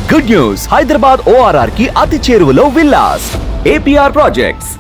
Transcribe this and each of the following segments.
Good news Hyderabad ORR కి అతి చేరువలో villas APR projects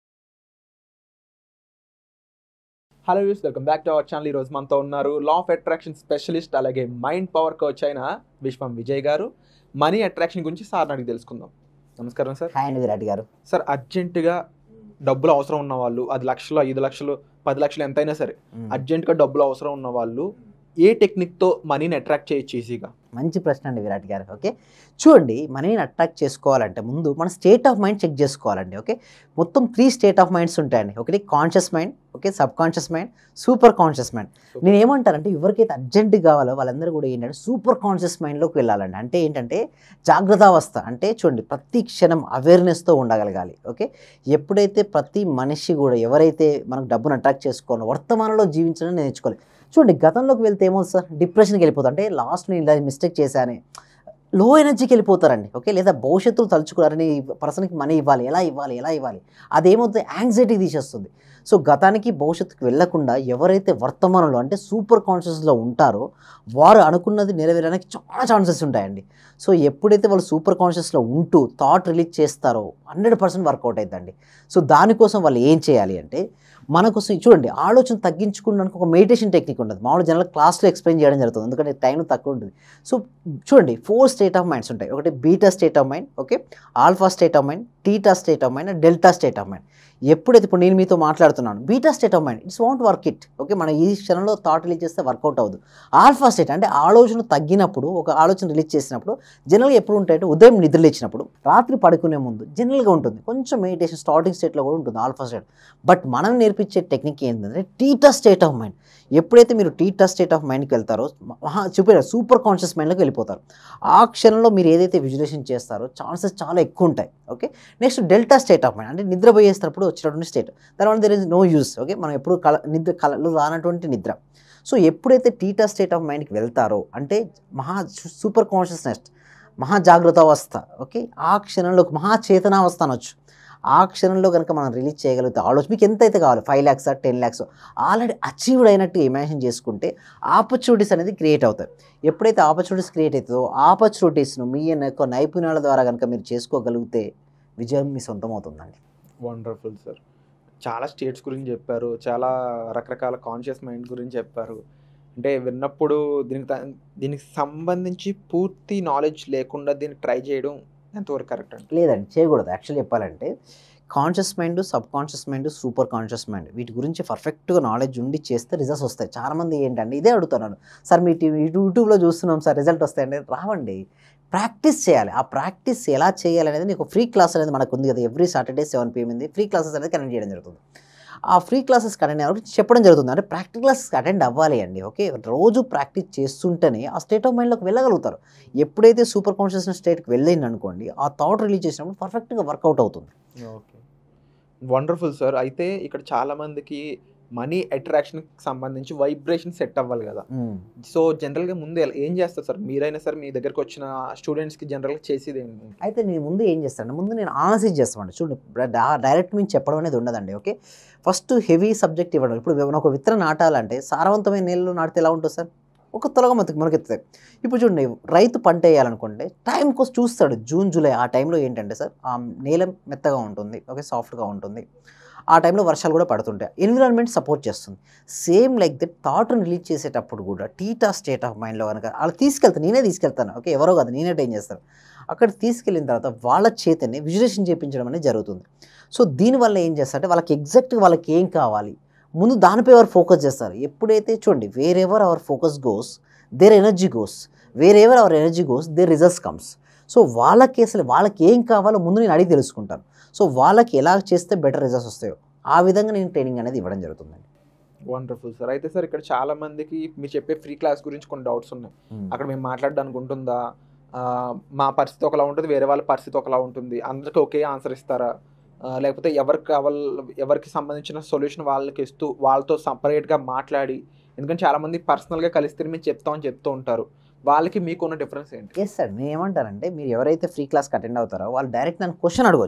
hello views welcome back to our channel ఈ రోజు మనతో ఉన్నారు లా ఆఫ్ అట్రాక్షన్ స్పెషలిస్ట్ అలాగే మైండ్ పవర్ కోచ్ అయిన విశ్వం విజయ్ గారు మనీ అట్రాక్షన్ గురించి సార్ అడిగి తెలుసుకుందాం నమస్కారం సార్ హాయ్ అండి విరాట్ గారు సార్ అర్జెంటుగా డబ్బులు అవసరం ఉన్న వాళ్ళు అది లక్షలు ఐదు లక్షలు పది లక్షలు ఎంతైనా సరే అర్జెంటుగా డబ్బులు అవసరం ఉన్న వాళ్ళు ఏ టెక్నిక్తో మనీని అట్రాక్ట్ చేయొచ్చు ఈజీగా మంచి ప్రశ్న అండి విరాట్ గారు ఓకే చూడండి మనీని అట్రాక్ట్ చేసుకోవాలంటే ముందు మన స్టేట్ ఆఫ్ మైండ్ చెక్ చేసుకోవాలండి ఓకే మొత్తం త్రీ స్టేట్ ఆఫ్ మైండ్స్ ఉంటాయండి ఒకటి conscious mind okay subconscious mind super conscious mind నేను ఏమంటానంటే ఎవరికైతే అర్జెంట్ కావాలో వాళ్ళందరూ కూడా ఏంటంటే సూపర్ కాన్షియస్ మైండ్లోకి వెళ్ళాలండి అంటే ఏంటంటే జాగ్రత్తావస్థ అంటే చూడండి ప్రతి క్షణం అవేర్నెస్తో ఉండగలగాలి ఓకే ఎప్పుడైతే ప్రతి మనిషి కూడా ఎవరైతే మనకు డబ్బును అట్రాక్ట్ చేసుకోవాలో వర్తమానంలో జీవించడం నేర్చుకోవాలి చూడండి గతంలోకి వెళ్తే ఏమో సార్ డిప్రెషన్కి వెళ్ళిపోతారు అంటే లాస్ట్ నేను ఇలా మిస్టేక్ చేశానే లో ఎనర్జీకి వెళ్ళిపోతారండి ఓకే లేదా భవిష్యత్తులో తలుచుకున్నారని ఈ పర్సన్కి మనీ ఇవ్వాలి ఎలా ఇవ్వాలి ఎలా ఇవ్వాలి అదేమవుతుంది యాంగ్జైటీ తీసేస్తుంది సో గతానికి భవిష్యత్తుకి వెళ్లకుండా ఎవరైతే వర్తమానంలో అంటే సూపర్ కాన్షియస్లో ఉంటారో వారు అనుకున్నది నెరవేరడానికి చాలా ఛాన్సెస్ ఉంటాయండి సో ఎప్పుడైతే వాళ్ళు సూపర్ కాన్షియస్లో ఉంటూ థాట్ రిలీజ్ చేస్తారో హండ్రెడ్ పర్సెంట్ వర్కౌట్ అవుతుందండి సో దానికోసం వాళ్ళు ఏం చేయాలి అంటే మనకోసం చూడండి ఆలోచన తగ్గించుకోవడానికి ఒక మెడిటేషన్ టెక్నిక్ ఉంటుంది మామూలు జనరల్ క్లాస్లో ఎక్స్ప్లెయిన్ చేయడం జరుగుతుంది ఎందుకంటే టైం తక్కువ ఉంటుంది సో చూడండి ఫోర్ స్టేట్ ఆఫ్ మైండ్స్ ఉంటాయి ఒకటి beta state of mind okay alpha state of mind theta state of mind delta state of mind ఎప్పుడైతే ఇప్పుడు నేను మీతో మాట్లాడుతున్నాను beta state of mind it's want work it okay మనం ఈ క్షణంలో థాట్ రిలీజ్ చేస్తే వర్కౌట్ అవ్వదు ఆల్ఫా స్టేట్ అంటే ఆలోచన తగ్గినప్పుడు ఒక ఆలోచన రిలీజ్ చేసినప్పుడు జనరల్గా ఎప్పుడు ఉంటాయంటే ఉదయం నిద్ర లేచినప్పుడు రాత్రి పడుకునే ముందు జనరల్గా ఉంటుంది కొంచెం మెడిటేషన్ స్టార్టింగ్ స్టేట్లో కూడా ఉంటుంది ఆల్ఫా స్టేట్ బట్ మనం నేర్పించే టెక్నిక్ ఏంటంటే టీటా స్టేట్ ఆఫ్ మైండ్ ఎప్పుడైతే మీరు టీటా స్టేట్ ఆఫ్ మైండ్కి వెళ్తారో మహా చూపారు సూపర్ కాన్షియస్ మైండ్లోకి వెళ్ళిపోతారు ఆ క్షణంలో మీరు ఏదైతే విజులేషన్ చేస్తారో ఛాన్సెస్ చాలా ఎక్కువ ఉంటాయి okay next delta state of mind అంటే నిద్రపోయేటప్పుడు వచ్చినటువంటి స్టేట్ తర్వాత there is no use okay మనం ఎప్పుడు కల నిద్ర కళలు రానటువంటి నిద్ర సో ఎప్పుడైతే టీటా స్టేట్ ఆఫ్ మైండ్కి వెళ్తారో అంటే మహా సూపర్ కాన్షియస్నెస్ మహా జాగ్రత్త అవస్థ ఓకే ఆ క్షణంలో మహా చేతనావస్థ అనొచ్చు ఆ క్షణంలో కనుక మనం రిలీజ్ చేయగలిగితే ఆలోచన మీకు ఎంత అయితే కావాలి five lakhs ten lakhs already achieved అయినట్టు ఇమాజిన్ చేసుకుంటే ఆపర్చునిటీస్ అనేది క్రియేట్ అవుతాయి ఎప్పుడైతే ఆపర్చునిటీస్ క్రియేట్ అవుతుందో ఆపర్చునిటీస్ను మీ యొక్క నైపుణ్యాల ద్వారా కనుక మీరు చేసుకోగలిగితే విజయం మీ సొంతం అవుతుందండి వండర్ఫుల్ సార్ చాలా స్టేట్స్ గురించి చెప్పారు చాలా రకరకాల కాన్షియస్ మైండ్ గురించి చెప్పారు అంటే విన్నప్పుడు దీనికి త- దీనికి సంబంధించి పూర్తి నాలెడ్జ్ లేకుండా దీన్ని ట్రై చేయడం ఎంతవరకు కరెక్ట్ అండి లేదండి చేయకూడదు యాక్చువల్లీ చెప్పాలంటే conscious mind subconscious mind super conscious mind వీటి గురించి పర్ఫెక్ట్గా నాలెడ్జ్ ఉండి చేస్తే రిజల్ట్స్ వస్తాయి చాలామంది ఏంటంటే ఇదే అడుగుతున్నాను సార్ మీ టీవీ యూట్యూబ్లో చూస్తున్నాం సార్ రిజల్ట్ వస్తాయండి రావండి ప్రాక్టీస్ చేయాలి ఆ ప్రాక్టీస్ ఎలా చేయాలి అనేది నీకు ఫ్రీ క్లాస్ అనేది మనకు ఉంది కదా ఎవ్రీ సాటర్డే సెవెన్ పిఎం ఉంది ఫ్రీ క్లాసెస్ అనేది కండక్ట్ చేయడం జరుగుతుంది ఆ ఫ్రీ క్లాసెస్ అటెండ్ అయ్యేటప్పుడు చెప్పడం జరుగుతుంది అంటే ప్రాక్టికల్ క్లాసెస్ అటెండ్ అవ్వాలి అండి ఓకే రోజు ప్రాక్టీస్ చేస్తుంటేనే ఆ స్టేట్ ఆఫ్ మైండ్లోకి వెళ్ళగలుగుతారు ఎప్పుడైతే సూపర్ కాన్షియస్నెస్ స్టేట్కి వెళ్ళింది అనుకోండి ఆ థాట్ రిలీజ్ చేసినప్పుడు పర్ఫెక్ట్గా వర్కౌట్ అవుతుంది ఓకే వండర్ఫుల్ సార్ అయితే ఇక్కడ చాలా మందికి మనీ అట్రాక్షన్కి సంబంధించి వైబ్రేషన్ సెట్ అవ్వాలి కదా సో జనరల్గా ముందు ఎలా- ఏం చేస్తారు సార్ మీరైనా సార్ మీ దగ్గరకు వచ్చిన స్టూడెంట్స్కి జనరల్గా చేసేది ఏంటి అయితే నేను ముందు ఏం చేస్తాను ముందు నేను ఆనలైజ్ చేస్తామండి చూడండి డా- డైరెక్ట్ మేము చెప్పడం అనేది ఉండదండి ఓకే ఫస్ట్ హెవీ సబ్జెక్ట్ ఇవ్వడం ఇప్పుడు మనం ఒక విత్తనం నాటాలంటే సారవంతమైన నీళ్ళు నాటితే ఎలా ఉంటుంది సార్ ఒక తొలగ మనకి మొలకెత్తుతాయి ఇప్పుడు చూడండి రైతు పంట వేయాలనుకోండి టైం కోసం చూస్తాడు జూన్ జూలై ఆ టైంలో ఏంటంటే సార్ ఆ నేల మెత్తగా ఉంటుంది ఓకే సాఫ్ట్గా ఉంటుంది ఆ టైంలో వర్షాలు కూడా పడుతుంటాయి ఎన్విరాన్మెంట్ సపోర్ట్ చేస్తుంది సేమ్ లైక్ దట్ థాట్ని రిలీజ్ చేసేటప్పుడు కూడా టీటా స్టేట్ ఆఫ్ మైండ్లో కనుక అలా తీసుకెళ్తాను నేనే తీసుకెళ్తాను ఓకే ఎవరో కాదు నేనే ఏం చేస్తాను అక్కడ తీసుకెళ్ళిన తర్వాత వాళ్ళ చేతనే విజులేషన్ చేయించడం అనేది జరుగుతుంది సో దీనివల్ల ఏం చేస్తారంటే వాళ్ళకి ఎగ్జాక్ట్గా వాళ్ళకి ఏం కావాలి ముందు దానిపై వారు ఫోకస్ చేస్తారు ఎప్పుడైతే చూడండి wherever our focus goes there energy goes wherever our energy goes there results comes so వాళ్ళకి అసలు వాళ్ళకి ఏం కావాలో ముందు నేను అడిగి తెలుసుకుంటాను సో వాళ్ళకి ఎలా చేస్తే బెటర్ రిజల్ట్స్ వస్తాయో ఆ విధంగా నేను ట్రైనింగ్ అనేది ఇవ్వడం జరుగుతుందండి వండర్ఫుల్ సార్ అయితే సార్ ఇక్కడ చాలా మందికి మీరు చెప్పే ఫ్రీ క్లాస్ గురించి కొన్ని డౌట్స్ ఉన్నాయి అక్కడ మేము మాట్లాడడానికి ఉంటుందా ఆ, మా పరిస్థితి ఒకలా ఉంటుంది వేరే వాళ్ళ పరిస్థితి ఒకలా ఉంటుంది అందరికీ ఒకే ఆన్సర్ ఇస్తారా ఆ, లేకపోతే ఎవరికి కావాల ఎవరికి సంబంధించిన సొల్యూషన్ వాళ్ళకి ఇస్తూ వాళ్ళతో సపరేట్గా మాట్లాడి ఎందుకంటే చాలా మంది పర్సనల్గా కలిస్తే మేము చెప్తామని చెప్తూ ఉంటారు వాళ్ళకి మీకు ఉన్న డిఫరెన్స్ ఏంటి ఎస్ సార్ నేను ఏమంటానంటే మీరు ఎవరైతే ఫ్రీ క్లాస్కి అటెండ్ అవుతారో వాళ్ళు డైరెక్ట్ నన్ను క్వశ్చన్ అడగవచ్చు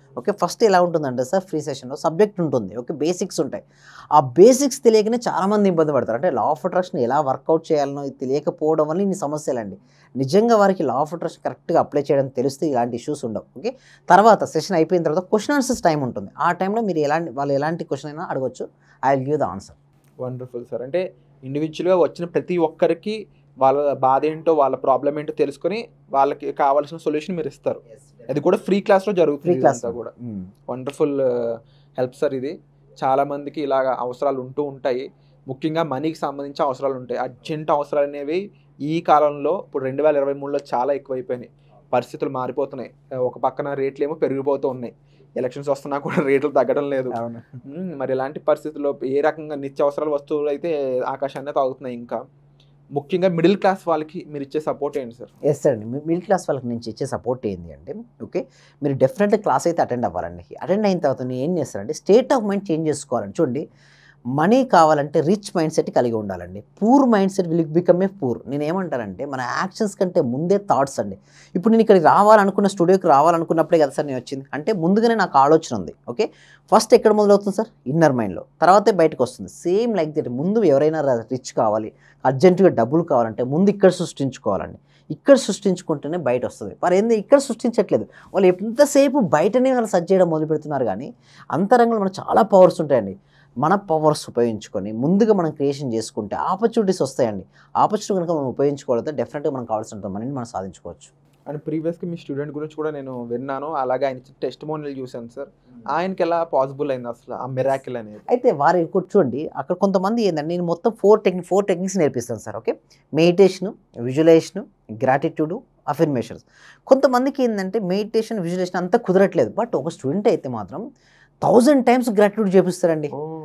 ఓకే ఫస్ట్ ఎలా ఉంటుందంటే సార్ ఫ్రీ సెషన్లో సబ్జెక్ట్ ఉంటుంది ఓకే బేసిక్స్ ఉంటాయి ఆ బేసిక్స్ తెలియకనే చాలామంది ఇబ్బంది పడతారు అంటే లా ఆఫ్ అట్రాక్షన్ ఎలా వర్కౌట్ చేయాలనో ఇది తెలియకపోవడం వల్ల ఇన్ని సమస్యలండి నిజంగా వారికి లా ఆఫ్ అట్రాక్షన్ కరెక్ట్గా అప్లై చేయడం తెలిస్తే ఇలాంటి ఇష్యూస్ ఉండవు ఓకే తర్వాత సెషన్ అయిపోయిన తర్వాత క్వశ్చన్ ఆన్సర్స్ టైం ఉంటుంది ఆ టైంలో మీరు ఎలాంటి వాళ్ళు ఎలాంటి క్వశ్చన్ అయినా అడగొచ్చు I will give the answer wonderful sir అంటే ఇండివిజువల్గా వచ్చిన ప్రతి ఒక్కరికి వాళ్ళ బాధ ఏంటో వాళ్ళ ప్రాబ్లం ఏంటో తెలుసుకొని వాళ్ళకి కావాల్సిన సొల్యూషన్ మీరు ఇస్తారు అది కూడా ఫ్రీ క్లాస్లో ఫ్రీ జరుగుతుంది క్లాస్ ఇదంతా కూడా వండర్ఫుల్ హెల్ప్ సార్ ఇది చాలా మందికి ఇలాగ అవసరాలు ఉంటూ ఉంటాయి ముఖ్యంగా మనీకి సంబంధించిన అవసరాలు ఉంటాయి అర్జెంట్ అవసరాలు అనేవి ఈ కాలంలో ఇప్పుడు రెండు వేల ఇరవై మూడులో చాలా ఎక్కువైపోయినాయి పరిస్థితులు మారిపోతున్నాయి ఒక పక్కన రేట్లు ఏమో పెరిగిపోతూ ఉన్నాయి ఎలక్షన్స్ వస్తున్నా కూడా రేట్లు తగ్గడం లేదు అవును మ్మ్. మరి ఇలాంటి పరిస్థితుల్లో ఏ రకంగా నిత్యావసరాల వస్తువులు అయితే ఆకాశాన్ని తాగుతున్నాయి ఇంకా ముఖ్యంగా మిడిల్ క్లాస్ వాళ్ళకి మీరు ఇచ్చే సపోర్ట్ ఏంటి సార్ ఎస్ అండి మీ మిడిల్ క్లాస్ వాళ్ళకి నుంచి ఇచ్చే సపోర్ట్ ఏంటి అంటే ఓకే మీరు డెఫినెట్గా క్లాస్ అయితే అటెండ్ అవ్వాలండి అటెండ్ అయిన తర్వాత మీరు ఏం చేస్తారంటే స్టేట్ ఆఫ్ మైండ్ చేంజ్ చేసుకోవాలండి చూడండి మనీ కావాలంటే రిచ్ మైండ్ సెట్ కలిగి ఉండాలండి poor mindset will become a poor నేను ఏమంటానంటే మన యాక్షన్స్ కంటే ముందే థాట్స్ అండి ఇప్పుడు నేను ఇక్కడికి రావాలనుకున్న స్టూడియోకి రావాలనుకున్నప్పుడే కదా సార్ నేను వచ్చింది అంటే ముందుగానే నాకు ఆలోచన ఉంది ఓకే ఫస్ట్ ఎక్కడ మొదలవుతుంది సార్ ఇన్నర్ మైండ్లో తర్వాతే బయటకు వస్తుంది సేమ్ లైక్ దట్ ముందు ఎవరైనా రిచ్ కావాలి అర్జెంటుగా డబ్బులు కావాలంటే ముందు ఇక్కడ సృష్టించుకోవాలండి ఇక్కడ సృష్టించుకుంటేనే బయట వస్తుంది మరి ఏంది ఇక్కడ సృష్టించట్లేదు వాళ్ళు ఎంతసేపు బయటనే వాళ్ళు సర్చ్ చేయడం మొదలు పెడుతున్నారు కానీ అంతరంగంలో మనకు చాలా పవర్స్ ఉంటాయండి మన పవర్స్ ఉపయోగించుకొని ముందుగా మనం క్రియేషన్ చేసుకుంటే ఆపర్చునిటీస్ వస్తాయండి ఆపర్చునిటీ కనుక మనం ఉపయోగించుకోవాలంటే డెఫినెట్గా మనం కావాల్సిన మనీని మనం సాధించుకోవచ్చు అండ్ ప్రీవియస్గా మీ స్టూడెంట్ గురించి కూడా నేను విన్నాను అలాగే ఆయన టెస్ట్ మోనల్ చూశాను సార్ ఆయనకి ఎలా పాసిబుల్ అయింది అసలు ఆ మిరాకిల్ అనేది అయితే వారి కూర్చోండి అక్కడ కొంతమంది ఏంటంటే నేను మొత్తం ఫోర్ టెక్నిక్ ఫోర్ టెక్నిక్స్ నేర్పిస్తాను sir okay meditation visualisation gratitude affirmations కొంతమందికి ఏంటంటే మెడిటేషన్ విజువలైజేషన్ అంతా కుదరట్లేదు బట్ ఒక స్టూడెంట్ అయితే మాత్రం థౌజండ్ టైమ్స్ గ్రాటిట్యూడ్ చేపిస్తారండి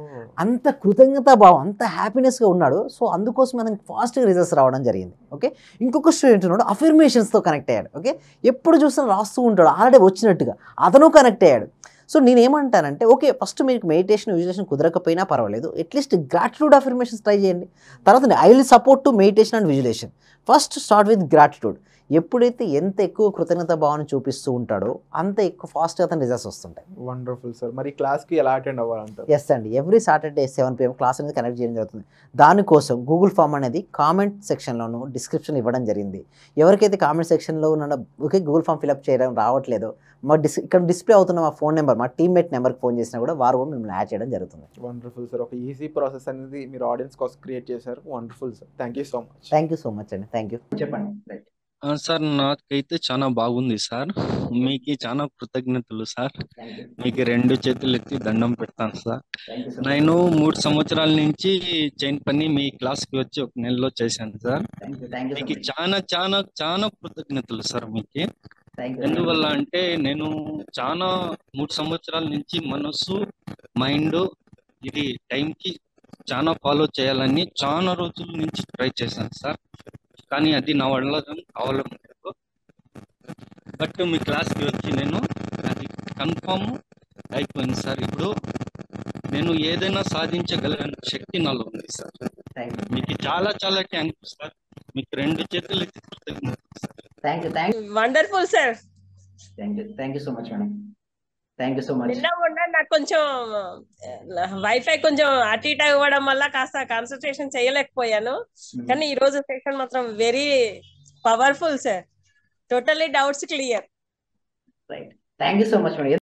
అంత కృతజ్ఞత భావం అంత హ్యాపీనెస్గా ఉన్నాడు సో అందుకోసం మనకి ఫాస్ట్గా రిజల్ట్స్ రావడం జరిగింది ఓకే ఇంకొక స్టూడెంట్ ఉన్నాడు అఫర్మేషన్స్తో కనెక్ట్ అయ్యాడు ఓకే ఎప్పుడు చూసినా రాస్తూ ఉంటాడు ఆల్రెడీ వచ్చినట్టుగా అతను కనెక్ట్ అయ్యాడు సో నేను ఏమంటానంటే ఓకే ఫస్ట్ మీకు మెడిటేషన్ విజులేషన్ కుదరకపోయినా పర్వాలేదు అట్లీస్ట్ గ్రాటిట్యూడ్ అఫర్మేషన్స్ ట్రై చేయండి తర్వాత I will support to meditation and visualisation first start with gratitude ఎప్పుడైతే ఎంత ఎక్కువ కృతజ్ఞత భావన చూపిస్తూ ఉంటాడో అంత ఎక్కువ ఫాస్ట్గా అతను రిజల్ట్స్ వస్తుంటాయి వండర్ఫుల్ సార్ మరి క్లాస్కి ఎలా అటెండ్ అవ్వాలంటారు ఎస్ అండి every Saturday seven PM class అనేది కనెక్ట్ చేయడం జరుగుతుంది దానికోసం గూగుల్ ఫామ్ అనేది కామెంట్ సెక్షన్లోను డిస్క్రిప్షన్ ఇవ్వడం జరిగింది ఎవరికైతే కామెంట్ సెక్షన్లో ఉన్న ఓకే గూగుల్ ఫామ్ ఫిల్అప్ చేయడం రావట్లేదో మా డిస్ ఇక్కడ డిస్ప్లే అవుతున్న మా ఫోన్ నెంబర్ మా టీమ్మేట్ నెంబర్కి ఫోన్ చేసినా కూడా వారు కూడా మిమ్మల్ని యాడ్ చేయడం జరుగుతుంది వండర్ఫుల్ సార్ ఒక ఈజీ ప్రాసెస్ అనేది మీరు ఆడియన్స్ కోసం క్రియేట్ చేశారు wonderful sir thank you so much thank you so much అండి థ్యాంక్ యూ చెప్పండి ఆ, సార్ నాకైతే చాలా బాగుంది సార్ మీకు చాలా కృతజ్ఞతలు సార్ మీకు రెండు చేతులు ఎత్తి దండం పెడతాను సార్ నేను మూడు సంవత్సరాల నుంచి చైన్ పని మీ క్లాస్కి వచ్చి ఒక నెలలో చేశాను సార్ మీకు చాలా చాలా చాలా కృతజ్ఞతలు సార్ మీకు ఎందువల్ల అంటే నేను చాలా మూడు సంవత్సరాల నుంచి మనసు మైండ్ ఇది టైంకి చాలా ఫాలో చేయాలని చాలా రోజుల నుంచి ట్రై చేశాను సార్ కానీ అది నా వల్ల కావడం లేదు బట్ మీ క్లాస్కి వచ్చి నేను అది కన్ఫామ్ అయిపోయింది సార్ ఇప్పుడు నేను ఏదైనా సాధించగలిగిన శక్తి నాలో ఉంది సార్ మీకు చాలా చాలా థ్యాంక్ సార్ మీకు రెండు చేతులు ఎత్తి కృతజ్ఞతలు sir thank you thank wonderful sir thank you thank you so much madam thank you so much నిన్న మొన్న నాకు కొంచెం వైఫై కొంచెం అటు ఇటు అవ్వడం వల్ల కాస్త కాన్సన్ట్రేషన్ చేయలేకపోయాను కానీ ఈ రోజు సెషన్ మాత్రం very powerful sir totally doubts clear right thank you so much madam